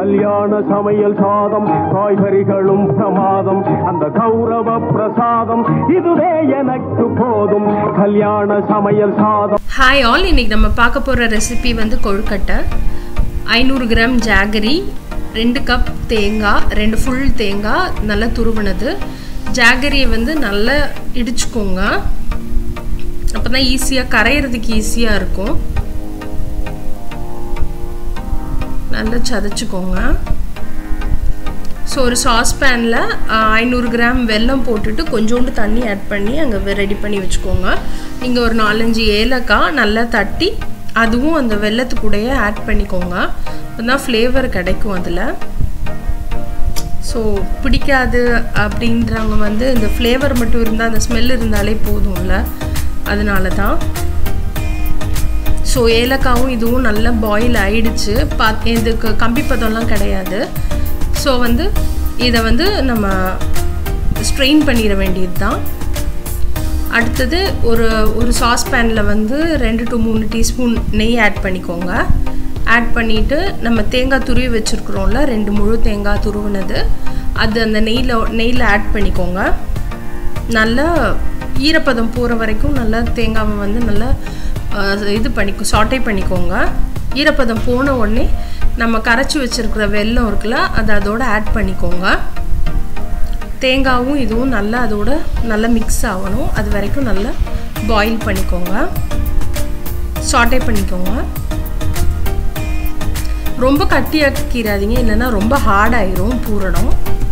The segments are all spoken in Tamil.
கல்யாண சமையல் சாதம் காய்கறிகளும் பிரமாதம் அந்த கௌரவ பிரசாதம் இதுவே எனக்கு போதும் கல்யாண சமையல் சாதம் ஹாய் ஆல் இன்னைக்கு நம்ம பார்க்க போகிற ரெசிபி வந்து கொழுக்கட்டை ஐநூறு கிராம் ஜாகரி ரெண்டு கப் தேங்காய் ரெண்டு ஃபுல் தேங்காய் நல்லா துருவினது ஜாகரியை வந்து நல்லா இடிச்சுக்கோங்க அப்போ தான் ஈஸியாக கரையிறதுக்கு ஈஸியாக இருக்கும் நல்லா சதைச்சிக்கோங்க ஸோ ஒரு சாஸ்பேனில் ஐநூறு கிராம் வெல்லம் போட்டுட்டு கொஞ்சோண்டு தண்ணி ஆட் பண்ணி அங்கே ரெடி பண்ணி வச்சுக்கோங்க நீங்கள் ஒரு நாலஞ்சு ஏலக்காய் நல்லா தட்டி அதுவும் அந்த வெள்ளத்துக்கூடையே ஆட் பண்ணிக்கோங்க அப்போ தான் ஃப்ளேவர் கிடைக்கும் அதில் ஸோ பிடிக்காது அப்படின்றவங்க வந்து இந்த ஃப்ளேவர் மட்டும் இருந்தால் அந்த ஸ்மெல் இருந்தாலே போதும்ல அதனால தான் ஸோ ஏலக்காவும் இதுவும் நல்லா பாயில் ஆயிடுச்சு பா இதுக்கு கம்பி பதம்லாம் கிடையாது ஸோ வந்து இதை வந்து நம்ம ஸ்ட்ரெயின் பண்ணிட வேண்டியது தான் அடுத்தது ஒரு ஒரு சாஸ்பேனில் வந்து ரெண்டு டு மூணு டீஸ்பூன் நெய் ஆட் பண்ணிக்கோங்க ஆட் பண்ணிவிட்டு நம்ம தேங்காய் துருவி வச்சுருக்குறோம்ல ரெண்டு முழு தேங்காய் துருவினது அது அந்த நெய்யில் நெய்யில் ஆட் பண்ணிக்கோங்க நல்லா ஈரப்பதம் போகிற வரைக்கும் நல்லா தேங்காவை வந்து நல்லா இது பண்ணிக்கோ சாட்டை பண்ணிக்கோங்க ஈரப்பதம் போன உடனே நம்ம கரைச்சி வச்சுருக்கிற வெல்லம் இருக்குல்ல அதை அதோட ஆட் பண்ணிக்கோங்க தேங்காவும் இதுவும் நல்லா அதோட நல்லா மிக்ஸ் ஆகணும் அது வரைக்கும் நல்லா பாயில் பண்ணிக்கோங்க சாட்டை பண்ணிக்கோங்க ரொம்ப கட்டியாக்கிறாதீங்க இல்லைன்னா ரொம்ப ஹார்டாயிரும் பூரணம்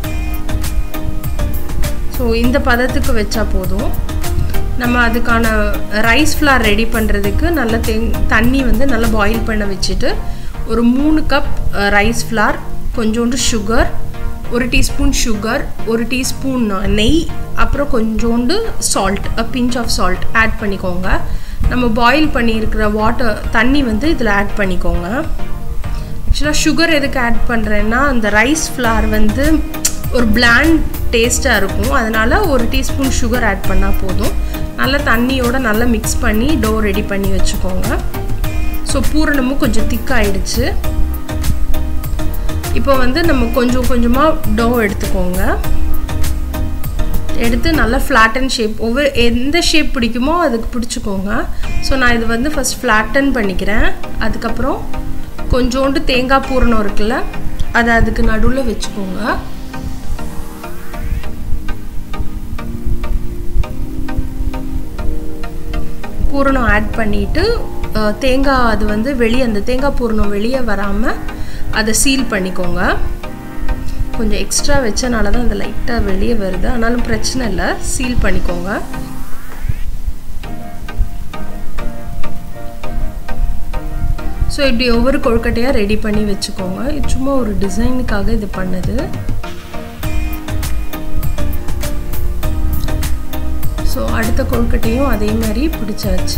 ஸோ இந்த பதத்துக்கு வச்சா போதும் நம்ம அதுக்கான ரைஸ் ஃப்ளார் ரெடி பண்ணுறதுக்கு நல்ல தேங் தண்ணி வந்து நல்லா பாயில் பண்ண வச்சுட்டு ஒரு மூணு கப் ரைஸ் ஃப்ளார் கொஞ்சோண்டு சுகர் ஒரு டீஸ்பூன் சுகர் ஒரு டீஸ்பூன் நெய் அப்புறம் கொஞ்சோண்டு salt a pinch of salt add பண்ணிக்கோங்க நம்ம பாயில் பண்ணியிருக்கிற வாட்டர் தண்ணி வந்து இதில் ஆட் பண்ணிக்கோங்க ஆக்சுவலாக சுகர் எதுக்கு ஆட் பண்ணுறேன்னா அந்த ரைஸ் ஃப்ளார் வந்து ஒரு பிளாண்ட் டேஸ்ட்டாக இருக்கும் அதனால் ஒரு டீஸ்பூன் சுகர் ஆட் பண்ணால் போதும் நல்லா தண்ணியோட நல்லா மிக்ஸ் பண்ணி டோ ரெடி பண்ணி வச்சுக்கோங்க ஸோ பூரணமும் கொஞ்சம் திக்காயிடுச்சு இப்போ வந்து நம்ம கொஞ்சம் கொஞ்சமாக டோ எடுத்துக்கோங்க எடுத்து நல்லா ஃப்ளாட்டன் ஷேப் ஒவ்வொரு எந்த ஷேப் பிடிக்குமோ அதுக்கு பிடிச்சிக்கோங்க ஸோ நான் இது வந்து ஃபஸ்ட் ஃப்ளாட்டன் பண்ணிக்கிறேன் அதுக்கப்புறம் கொஞ்சோண்டு தேங்காய் பூரணம் இருக்குல்ல அதை அதுக்கு நடுவில் வச்சுக்கோங்க பூரணம் ஆட் பண்ணிவிட்டு தேங்காய் அது வந்து வெளியே அந்த தேங்காய் பூரணம் வெளியே வராமல் அதை சீல் பண்ணிக்கோங்க கொஞ்சம் எக்ஸ்ட்ரா வச்சனால தான் அந்த லைட்டாக வெளியே வருது ஆனாலும் பிரச்சனை இல்லை சீல் பண்ணிக்கோங்க ஸோ இப்படி ஒவ்வொரு கொழுக்கட்டையாக ரெடி பண்ணி வச்சுக்கோங்க இது சும்மா ஒரு டிசைனுக்காக இது பண்ணது ஸோ அடுத்த கொழுக்கட்டையும் அதே மாதிரி பிடிச்சாச்சு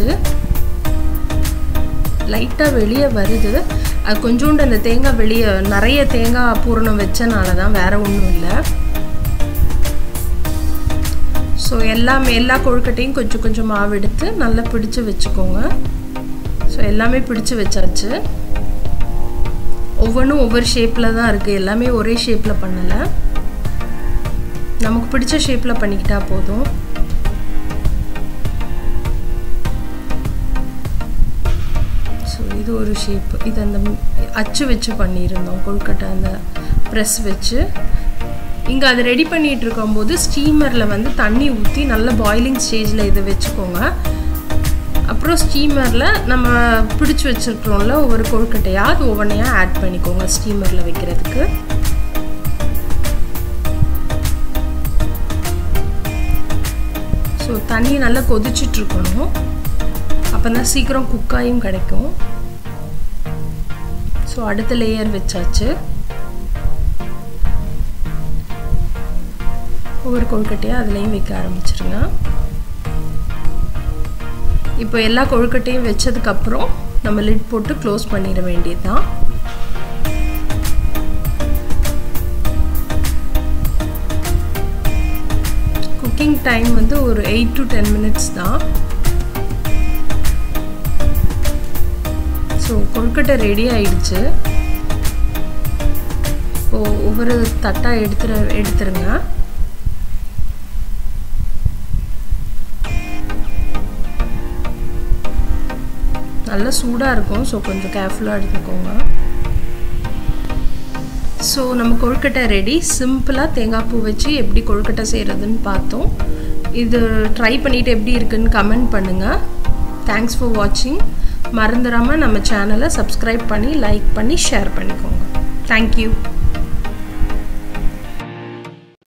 லைட்டாக வெளியே வருது அது கொஞ்சோண்டு அந்த தேங்காய் வெளியே நிறைய தேங்காய் பூரணம் வச்சனால தான் வேறு ஒன்றும் இல்லை ஸோ எல்லாமே எல்லா கொழுக்கட்டையும் கொஞ்சம் கொஞ்சம் மாவு எடுத்து நல்லா பிடிச்சி வச்சுக்கோங்க ஸோ எல்லாமே பிடிச்சி வச்சாச்சு ஒவ்வொன்றும் ஒவ்வொரு ஷேப்பில் தான் இருக்குது எல்லாமே ஒரே ஷேப்பில் பண்ணலை நமக்கு பிடிச்ச ஷேப்பில் பண்ணிக்கிட்டா போதும் ஸோ இது ஒரு ஷேப் இது அந்த அச்சு வச்சு பண்ணியிருந்தோம் கொழுக்கட்டை அந்த ப்ரெஸ் வச்சு இங்கே அதை ரெடி பண்ணிகிட்டு இருக்கும்போது ஸ்டீமரில் வந்து தண்ணி ஊற்றி நல்ல பாயிலிங் ஸ்டேஜில் இதை வச்சுக்கோங்க அப்புறம் ஸ்டீமரில் நம்ம பிடிச்சி வச்சுருக்கிறோம்ல ஒவ்வொரு கொழுக்கட்டையாக அது ஒவ்வொன்றையாக ஆட் பண்ணிக்கோங்க ஸ்டீமரில் வைக்கிறதுக்கு ஸோ தண்ணி நல்லா கொதிச்சிட்ருக்கணும் அப்போ தான் சீக்கிரம் குக்காயும் கிடைக்கும் ஸோ அடுத்த லேயர் வச்சாச்சு ஒவ்வொரு கொழுக்கட்டையாக அதுலேயும் வைக்க ஆரம்பிச்சிருங்க இப்போ எல்லா கொழுக்கட்டையும் வச்சதுக்கப்புறம் நம்ம லிட் போட்டு க்ளோஸ் பண்ணிட வேண்டியது தான் குக்கிங் டைம் வந்து ஒரு எயிட் டு டென் மினிட்ஸ் தான் ஸோ கொழுக்கட்டை ரெடி ஆயிடுச்சு இப்போது ஒவ்வொரு தட்டாக எடுத்துற எடுத்துருங்க நல்லா சூடாக இருக்கும் ஸோ கொஞ்சம் கேர்ஃபுல்லாக எடுத்துக்கோங்க ஸோ நம்ம கொழுக்கட்டை ரெடி சிம்பிளாக தேங்காய் பூ வச்சு எப்படி கொழுக்கட்டை செய்கிறதுன்னு பார்த்தோம் இது ட்ரை பண்ணிவிட்டு எப்படி இருக்குன்னு கமெண்ட் பண்ணுங்கள் தேங்க்ஸ் ஃபார் வாட்சிங் மறந்துடாமல் நம்ம சேனலை சப்ஸ்கிரைப் பண்ணி லைக் பண்ணி ஷேர் பண்ணிக்கோங்க தேங்க்யூ